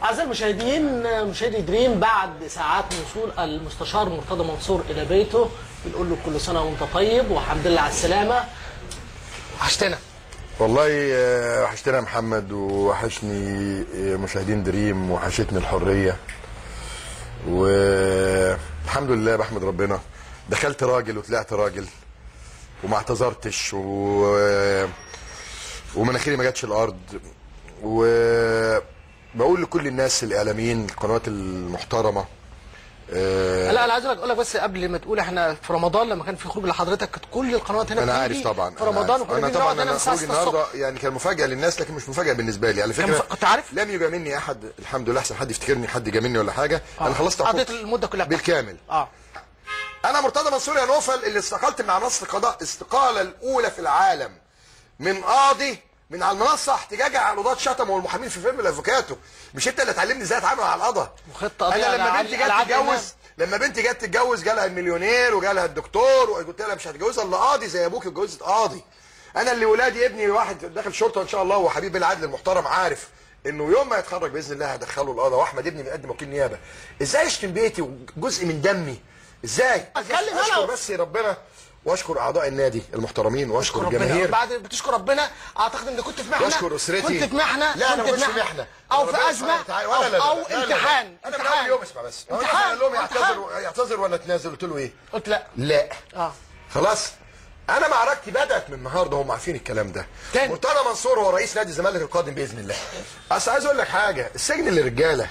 أعزائي المشاهدين مشاهدي دريم بعد ساعات من وصول المستشار مرتضى منصور إلى بيته بنقول له كل سنة وأنت طيب والحمد لله على السلامة وحشتنا والله آه، وحشتنا يا محمد ووحشني آه، مشاهدين دريم وحشتني الحرية والحمد لله بحمد ربنا دخلت راجل وطلعت راجل وما اعتذرتش و... ومناخيري ما جاتش الارض وبقول لكل الناس الاعلاميين القنوات المحترمه آه، لا انا عايز اقول لك بس قبل ما تقول احنا في رمضان لما كان في خروج لحضرتك كانت كل القنوات هنا انا بتيجي عارف طبعا في رمضان أنا, وكنا أنا بنيجي طبعا نقعد هنا انا من الساعه خروجي 6 الصبح النهارده يعني كان مفاجاه للناس لكن مش مفاجاه بالنسبه لي على كان فكره مف- كنت عارف؟ لم يجا مني احد الحمد لله احسن حد يفتكرني حد جا مني ولا حاجه انا خلصت قضيت حقوق المده كلها بتاعتك. بالكامل اه انا مرتضى منصور يا نوفل اللي استقلت من على منصه القضاء استقاله الاولى في العالم من قاضي من على المنصه احتجاجا على قضاة شتم والمحامين في فيلم الافوكاتو مش انت اللي تعلمني ازاي اتعامل على القضاء وخطة قضية انا لما على بنتي علي- جت على عادل إمام. تتجوز لما بنتي جت تتجوز جالها المليونير وجالها الدكتور وقلت لها مش هتجوزها الا قاضي زي ابوك اتجوزت قاضي انا اللي ولادي ابني واحد داخل شرطه ان شاء الله وحبيب العدل المحترم عارف انه يوم ما يتخرج باذن الله هدخله القضاء واحمد ابني بيقدم وكيل نيابه ازاي اشتم بيتي وجزء من دمي ازاي أتكلم اشكر أنا. بس ربنا واشكر اعضاء النادي المحترمين واشكر ربنا الجماهير بعد بتشكر ربنا اعتقد ان كنت في محنه واشكر اسرتي كنت في محنه لا انا كنت ما كنتش في محنه او في ربنا ازمه سبحانه وتعالى. او, ولا لا لا أو لا لا لا. امتحان انا من امتحان. اول يوم اسمع بس هو امتحان. قال لهم امتحان. يعتذر يعتذر ولا تنازل قلت له ايه قلت لا لا اه خلاص انا معركتي بدات من النهارده هم عارفين الكلام ده تاني. مرتضى منصور هو رئيس نادي الزمالك القادم باذن الله اصل عايز اقول لك حاجه السجن للرجاله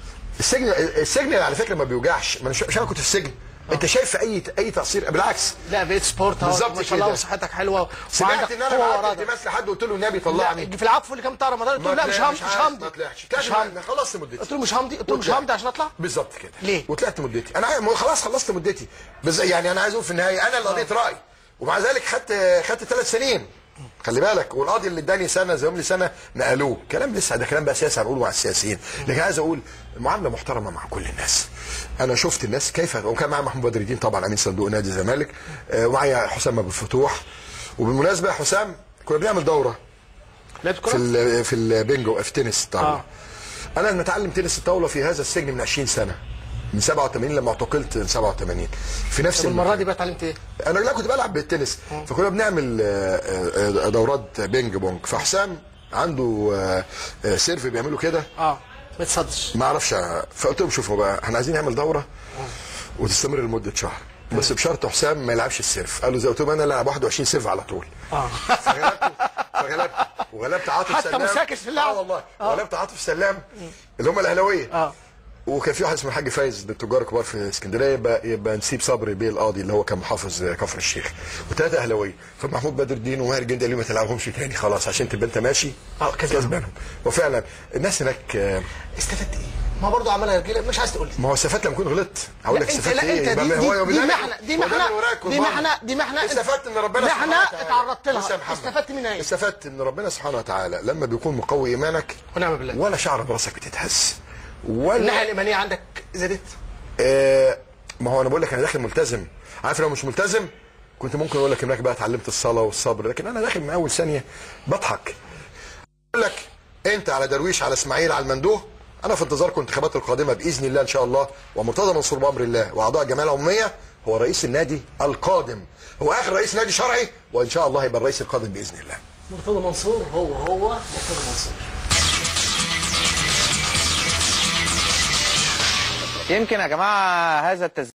السجن السجن على فكره ما بيوجعش ما انا مش انا كنت في السجن انت شايف في اي اي تقصير بالعكس لا بقيت سبورت اهو بالظبط ما شاء الله كده. وصحتك حلوه سمعت وعندك ان انا قوة بعت وإرادة. التماس لحد قلت له النبي لا طلعني في العفو اللي كان بتاع رمضان قلت له لا مش طلع- هم مش عارف، همضي ما طلعش مش مش همضي خلصت مدتي قلت له مش همضي قلت له مش وطلعت. همضي عشان اطلع بالظبط كده ليه؟ وطلعت مدتي انا عا- خلاص خلصت مدتي بس يعني انا عايز اقول في النهايه انا اللي قضيت راي ومع ذلك خدت خدت ثلاث سنين خلي بالك والقاضي اللي اداني سنه زي لي سنه نقلوه كلام لسه ده كلام بقى سياسي هنقوله مع السياسيين لكن عايز اقول معامله محترمه مع كل الناس انا شفت الناس كيف وكان معايا محمود بدر الدين طبعا امين صندوق نادي الزمالك آه، ومعايا حسام ابو الفتوح وبالمناسبه حسام كنا بنعمل دوره لعبت في كوره ال- في البينجو في تنس الطاوله آه. انا متعلم تنس الطاوله في هذا السجن من 20 سنه من 87 لما اعتقلت من 87 في نفس طب المره المكان. دي بقى اتعلمت ايه؟ انا لا كنت بلعب بالتنس فكنا بنعمل آه، آه، دورات بينج بونج فحسام عنده آه، آه، سيرف بيعمله كده اه ما تصدش ما اعرفش فقلت لهم شوفوا بقى احنا عايزين نعمل دوره وتستمر لمده شهر بس بشرط حسام ما يلعبش السيرف قالوا زي قلت لهم انا العب 21 سيرف على طول اه فغلبته فغلبت وغلبت عاطف حتى سلام مساكش في اللعب. اه والله وغلبت عاطف سلام اللي هم الاهلاويه اه وكان في واحد اسمه الحاج فايز من التجار الكبار في اسكندريه يبقى يبقى نسيب صبري بيه القاضي اللي هو كان محافظ كفر الشيخ وثلاثه اهلاويه فمحمود بدر الدين وماهر جندي قال لي ما تلعبهمش تاني خلاص عشان تبقى انت ماشي اه كسبان. كسبانهم وفعلا الناس هناك آه، استفدت ايه؟ ما برضه عملها رجاله مش عايز تقول لي ما هو استفدت لما كنت غلطت هقول لا لك انت استفدت لا ايه انت يبقى دي, ما هو دي, دي بالله- محنه دي هو ده محنه اللي وراك دي والله. محنه دي محنه استفدت ان ربنا محنه سبحانه وتعالى- اتعرضت بص يا لها محمد. استفدت منها ايه؟ استفدت ان ربنا سبحانه وتعالى لما بيكون مقوي ايمانك ونعم بالله ولا شعر براسك بتتهز الناحيه ولا الايمانيه عندك زادت آه ما هو انا بقول لك انا داخل ملتزم عارف لو مش ملتزم كنت ممكن اقول لك هناك بقى اتعلمت الصلاه والصبر لكن انا داخل من اول ثانيه بضحك اقول لك انت على درويش على اسماعيل على المندوه انا في انتظاركم الانتخابات القادمه باذن الله ان شاء الله ومرتضى منصور بامر الله واعضاء الجمعيه العموميه هو رئيس النادي القادم هو اخر رئيس نادي شرعي وان شاء الله هيبقى الرئيس القادم باذن الله مرتضى منصور هو هو مرتضى منصور يمكن يا جماعه هذا التسجيل